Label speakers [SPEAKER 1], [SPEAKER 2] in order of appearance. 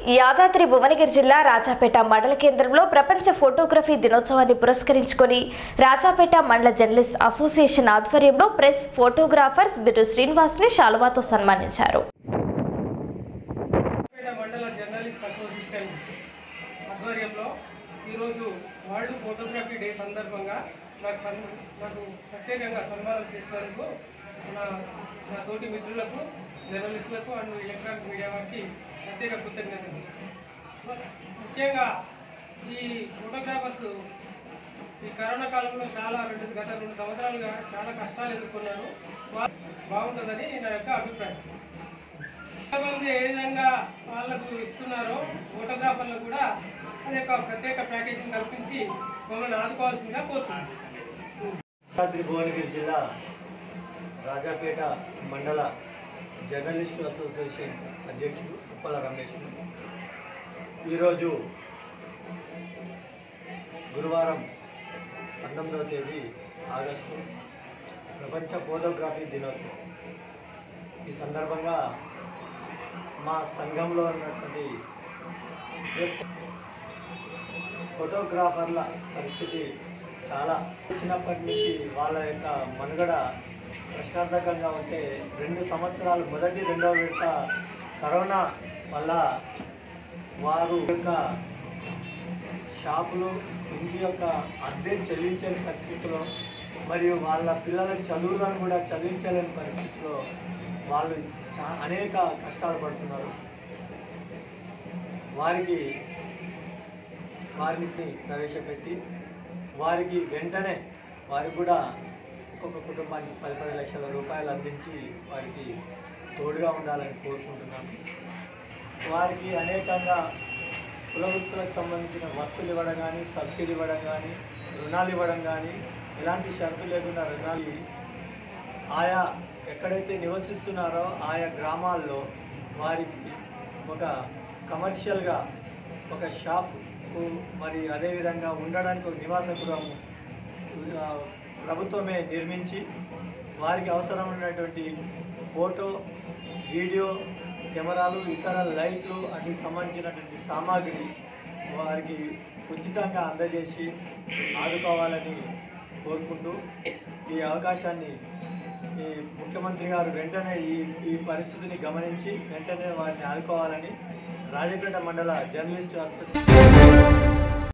[SPEAKER 1] యాదాద్రి భువనగిరి జిల్లా రాజాపేట మండల కేంద్రంలో ప్రపంచ ఫోటోగ్రఫీ దినోత్సవాన్ని పురస్కరించుకొని రాజాపేట మండల జర్నలిస్ట్ అసోసియేషన్ ఆధ్వర్యంలో ప్రెస్ ఫోటోగ్రాఫర్స్ బిరు శ్రీనివాస్ని శాలువాతో సన్మానించారు
[SPEAKER 2] పేట మండల జర్నలిస్ట్ అసోసియేషన్ ఆధ్వర్యంలో ఈరోజు వరల్డ్ ఫోటోగ్రఫీ డే సందర్భంగా నాకు సన్ నాకు ప్రత్యేకంగా సన్మానం చేసినందుకు నా నా తోటి మిత్రులకు జర్నలిస్టులకు అండ్ ఎలక్ట్రానిక్ మీడియా వారికి ప్రత్యేక కృతజ్ఞతలు ముఖ్యంగా ఈ ఫోటోగ్రాఫర్స్ ఈ కరోనా కాలంలో చాలా రెండు గత రెండు సంవత్సరాలుగా చాలా కష్టాలు ఎదుర్కొన్నారు వా- బాగుంటుందని నా యొక్క అభిప్రాయం కొంతమంది ఏ విధంగా వాళ్ళకు ఇస్తున్నారో ఫోటోగ్రాఫర్లకు కూడా అది ఒక ప్రత్యేక ప్యాకేజీని కల్పించి మమ్మల్ని ఆదుకోవాల్సిందిగా కోరుతున్నాను
[SPEAKER 3] యాదాద్రి భువనగిరి జిల్లా రాజాపేట మండల జర్నలిస్టు అసోసియేషన్ అధ్యక్షుడు ఉప్పల రమేష్ ఈరోజు గురువారం పంతొమ్మిదవ తేదీ ఆగస్టు ప్రపంచ ఫోటోగ్రఫీ దినోత్సవం ఈ సందర్భంగా మా సంఘంలో ఉన్నటువంటి ప్రెస్ ఫోటోగ్రాఫర్ల పరిస్థితి చాలా వచ్చినప్పటి నుంచి వాళ్ళ యొక్క మనుగడ ప్రశ్నార్థకంగా ఉంటే రెండు సంవత్సరాలు మొదటి రెండవ విడత కరోనా వల్ల వారు యొక్క షాపులు ఇంటి యొక్క అద్దె చెల్లించని పరిస్థితిలో మరియు వాళ్ళ పిల్లల చదువులను కూడా చదివించలేని పరిస్థితిలో వాళ్ళు చా అనేక కష్టాలు పడుతున్నారు వారికి వారిని ప్రవేశపెట్టి వారికి వెంటనే వారికి కూడా ఒక్కొక్క కుటుంబానికి పది పది లక్షల రూపాయలు అందించి వారికి తోడుగా ఉండాలని కోరుకుంటున్నాను వారికి అనేకంగా కుల వృత్తులకు సంబంధించిన వస్తువులు ఇవ్వడం కానీ సబ్సిడీ ఇవ్వడం కానీ రుణాలు ఇవ్వడం కానీ ఎలాంటి షరతు లేకుండా రుణాలు ఆయా ఎక్కడైతే నివసిస్తున్నారో ఆయా గ్రామాల్లో వారికి ఒక కమర్షియల్గా ఒక షాప్ మరి అదేవిధంగా ఉండడానికి ఒక నివాస గృహం ఆ, ప్రభుత్వమే నిర్మించి వారికి అవసరమైనటువంటి ఫోటో వీడియో కెమెరాలు ఇతర లైట్లు అన్నిటికి సంబంధించినటువంటి సామాగ్రి వారికి ఉచితంగా అందజేసి ఆదుకోవాలని కోరుకుంటూ ఈ అవకాశాన్ని ఈ ముఖ్యమంత్రి గారు వెంటనే ఈ ఈ పరిస్థితిని గమనించి వెంటనే వారిని ఆదుకోవాలని రాజపేట మండల జర్నలిస్ట్ అసోసియేషన్